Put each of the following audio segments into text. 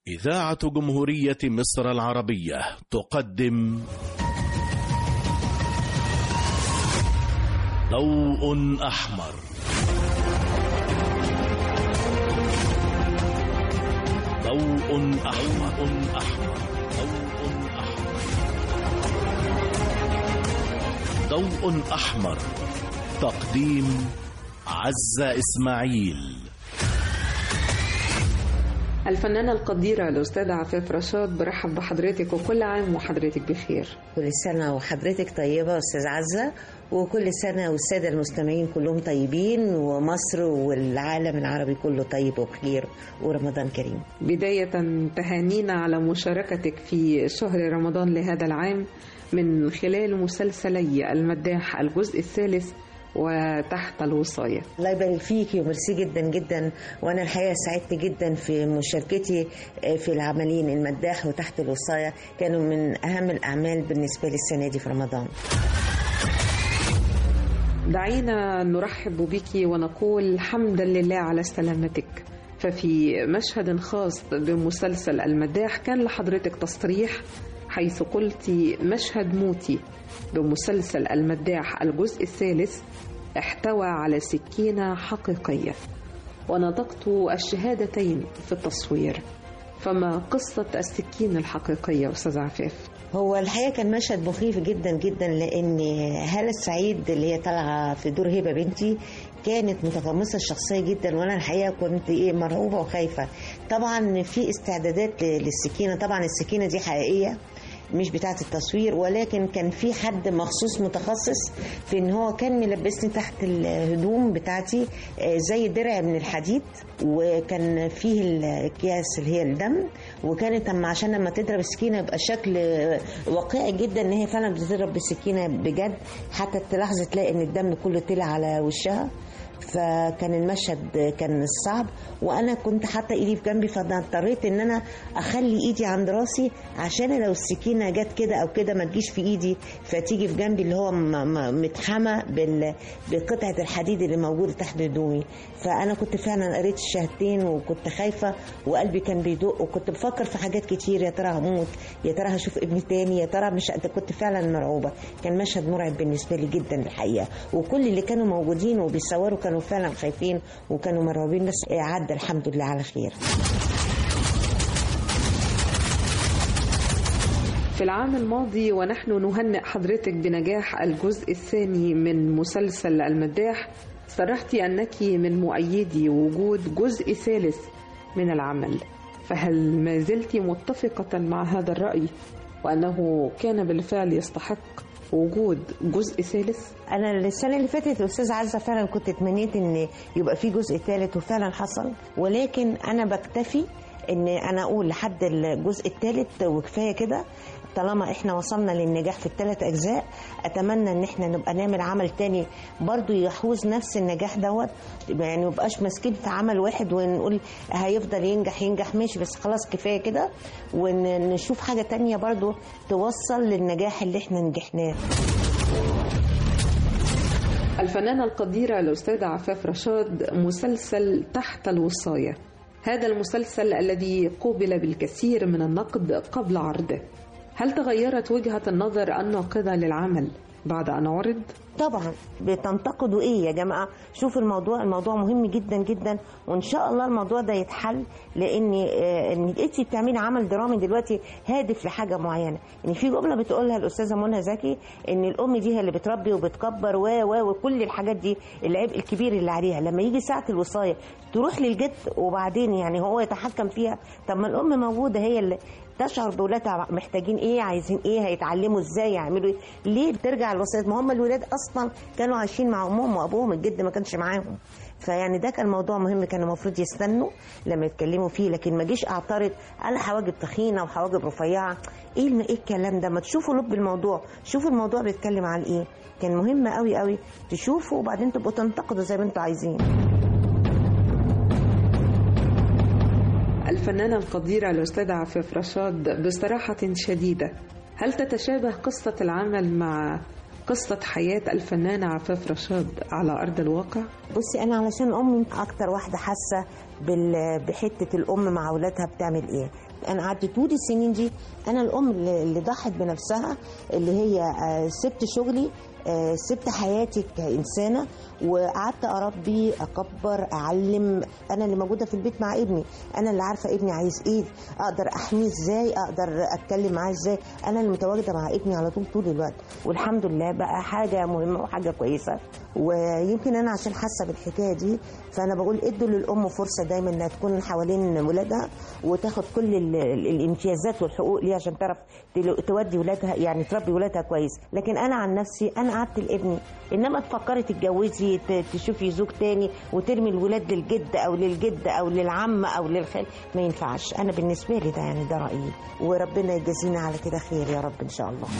إذاعة جمهورية مصر العربية تقدم ضوء أحمر ضوء أحمر أحمر ضوء أحمر ضوء أحمر تقديم عزة إسماعيل الفنانة القديرة الأستاذة عفاف رشاد برحب بحضرتك وكل عام وحضرتك بخير كل سنة وحضرتك طيبة أستاذ عزة وكل سنة والسادة المستمعين كلهم طيبين ومصر والعالم العربي كله طيب وبخير ورمضان كريم بداية تهانينا على مشاركتك في شهر رمضان لهذا العام من خلال مسلسلي المداح الجزء الثالث وتحت الوصاية الله يبارك فيكي وميرسي جدا جدا وانا الحقيقه سعدت جدا في مشاركتي في العملين المداح وتحت الوصايه كانوا من اهم الاعمال بالنسبه لي السنه دي في رمضان دعينا نرحب بك ونقول حمدا لله على سلامتك ففي مشهد خاص بمسلسل المداح كان لحضرتك تصريح حيث قلت مشهد موتي بمسلسل المداح الجزء الثالث احتوى على سكينة حقيقية ونطقت الشهادتين في التصوير فما قصة السكينة الحقيقية أستاذ عفاف هو الحقيقه كان مشهد مخيف جدا جدا لان هاله السعيد اللي هي طالعه في دور هبه بنتي كانت متقمصه الشخصيه جدا وانا الحقيقه كنت ايه مرعوبه وخايفه طبعا في استعدادات للسكينه طبعا السكينه دي حقيقيه مش بتاعة التصوير ولكن كان في حد مخصوص متخصص في ان هو كان ملبسني تحت الهدوم بتاعتي زي درع من الحديد وكان فيه الاكياس اللي هي الدم وكانت اما عشان لما تضرب السكينه يبقى شكل واقعي جدا ان هي فعلا بتضرب بالسكينه بجد حتى تلاحظي تلاقي ان الدم كله طلع على وشها فكان المشهد كان صعب وانا كنت حاطه ايدي في جنبي فانا اضطريت ان انا اخلي ايدي عند راسي عشان لو السكينه جت كده او كده ما تجيش في ايدي فتيجي في جنبي اللي هو متحمى بقطعه الحديد اللي موجوده تحت هدومي فانا كنت فعلا قريت الشهادتين وكنت خايفه وقلبي كان بيدق وكنت بفكر في حاجات كتير يا ترى هموت يا ترى هشوف ابني تاني يا ترى مش كنت فعلا مرعوبه كان مشهد مرعب بالنسبه لي جدا الحقيقه وكل اللي كانوا موجودين وبيصوروا كانوا فعلا خايفين وكانوا مرعوبين بس عدى الحمد لله على خير في العام الماضي ونحن نهنئ حضرتك بنجاح الجزء الثاني من مسلسل المداح صرحت أنك من مؤيدي وجود جزء ثالث من العمل فهل ما زلت متفقة مع هذا الرأي وأنه كان بالفعل يستحق وجود جزء ثالث انا السنه اللي فاتت الاستاذ عزه فعلا كنت تمنيت ان يبقى في جزء ثالث وفعلا حصل ولكن انا بكتفي ان انا اقول لحد الجزء الثالث وكفايه كده طالما احنا وصلنا للنجاح في الثلاث اجزاء اتمنى ان احنا نبقى نعمل عمل تاني برضو يحوز نفس النجاح دوت يعني مبقاش ماسكين في عمل واحد ونقول هيفضل ينجح ينجح ماشي بس خلاص كفايه كده ونشوف حاجه تانية برضو توصل للنجاح اللي احنا نجحناه الفنانة القديرة الأستاذة عفاف رشاد مسلسل تحت الوصاية هذا المسلسل الذي قوبل بالكثير من النقد قبل عرضه هل تغيرت وجهة النظر الناقدة للعمل بعد أن عرض؟ طبعا بتنتقدوا ايه يا جماعه شوفوا الموضوع الموضوع مهم جدا جدا وان شاء الله الموضوع ده يتحل لان ان انت بتعملي عمل درامي دلوقتي هادف لحاجه معينه ان في جمله بتقولها الاستاذه منى زكي ان الام دي هي اللي بتربي وبتكبر و و وكل الحاجات دي العبء الكبير اللي عليها لما يجي ساعه الوصايه تروح للجد وبعدين يعني هو يتحكم فيها طب ما الام موجوده هي اللي تشعر بولادها محتاجين ايه عايزين ايه هيتعلموا ازاي يعملوا ايه ليه بترجع الوصيات ما هم الولاد اصلا كانوا عايشين مع امهم وابوهم الجد ما كانش معاهم فيعني ده كان موضوع مهم كان المفروض يستنوا لما يتكلموا فيه لكن ما جيش اعترض على حواجب تخينه وحواجب رفيعه ايه ايه الكلام ده ما تشوفوا لب الموضوع شوفوا الموضوع بيتكلم عن ايه كان مهم قوي قوي تشوفوا وبعدين تبقوا تنتقدوا زي ما انتوا عايزين الفنانة القديرة الأستاذة عفاف رشاد بصراحة شديدة هل تتشابه قصة العمل مع قصة حياة الفنانة عفاف رشاد على أرض الواقع؟ بصي انا علشان امي اكتر واحده حاسه بال- بحته الام مع اولادها بتعمل ايه انا قعدت طول السنين دي انا الام اللي اللي ضحت بنفسها اللي هي آه، سبت شغلي آه، سبت حياتي كإنسانة وقعدت أربي أكبر أعلم أنا اللي موجودة في البيت مع ابني أنا اللي عارفة ابني عايز إيه أقدر أحميه إزاي أقدر أتكلم معاه إزاي أنا اللي متواجدة مع ابني على طول طول الوقت والحمد لله بقى حاجة مهمة وحاجة كويسة ويمكن أنا عشان حاسة بالحكاية دي فأنا بقول ادوا للأم فرصة دايما إنها تكون حوالين ولادها وتاخد كل ال- ال- الامتيازات والحقوق ليها عشان تعرف تل- تودي ولادها يعني تربي ولادها كويس لكن انا عن نفسي انا قعدت لابني انما تفكري تتجوزي ت- تشوفي زوج تاني وترمي الولاد للجد او للجد او للعم او للخال ما ينفعش انا بالنسبه لي ده يعني ده رايي وربنا يجازينا على كده خير يا رب ان شاء الله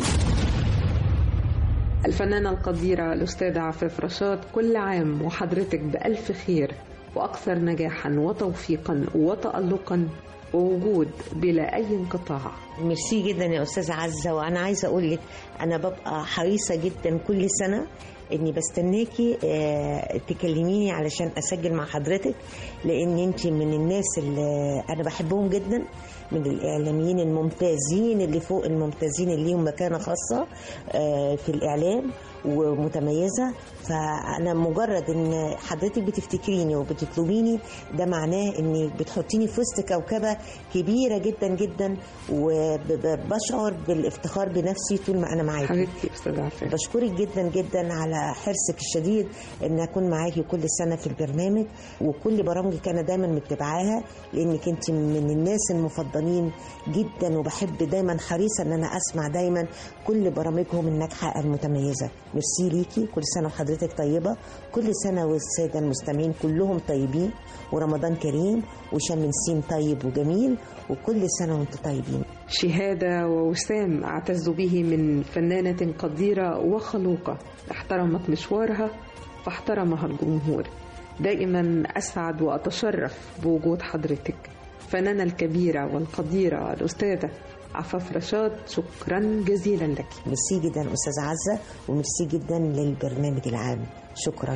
الفنانة القديرة الأستاذة عفاف رشاد كل عام وحضرتك بألف خير وأكثر نجاحا وتوفيقا وتألقا ووجود بلا أي انقطاع ميرسي جدا يا استاذه عزه وانا عايزه اقول لك انا ببقى حريصه جدا كل سنه اني بستناكي آه، تكلميني علشان اسجل مع حضرتك لان انت من الناس اللي انا بحبهم جدا من الاعلاميين الممتازين اللي فوق الممتازين اللي ليهم مكانه خاصه آه، في الاعلام ومتميزه فانا مجرد ان حضرتك بتفتكريني وبتطلبيني ده معناه انك بتحطيني في وسط كوكبه كبيره جدا جدا وبشعر بالافتخار بنفسي طول ما انا معاكي حبيبتي أستاذة عفاف بشكرك جدا جدا على حرصك الشديد ان اكون معاكي كل سنه في البرنامج وكل برامجك انا دايما متابعاها لانك انت من الناس المفضلين جدا وبحب دايما حريصه ان انا اسمع دايما كل برامجهم الناجحه المتميزه ميرسي ليكي كل سنه وحضرتك طيبه كل سنه والساده المستمعين كلهم طيبين ورمضان كريم وشم نسيم طيب وجميل وكل سنه وانتم طيبين شهادة ووسام أعتز به من فنانة قديرة وخلوقة احترمت مشوارها فاحترمها الجمهور دائما أسعد وأتشرف بوجود حضرتك فنانة الكبيرة والقديرة الأستاذة عفاف رشاد شكرا جزيلا لك ميرسي جدا استاذه عزه وميرسي جدا للبرنامج العام شكرا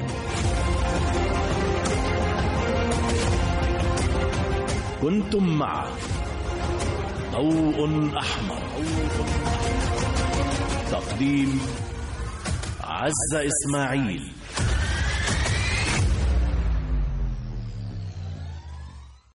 كنتم مع ضوء أحمر تقديم عزة إسماعيل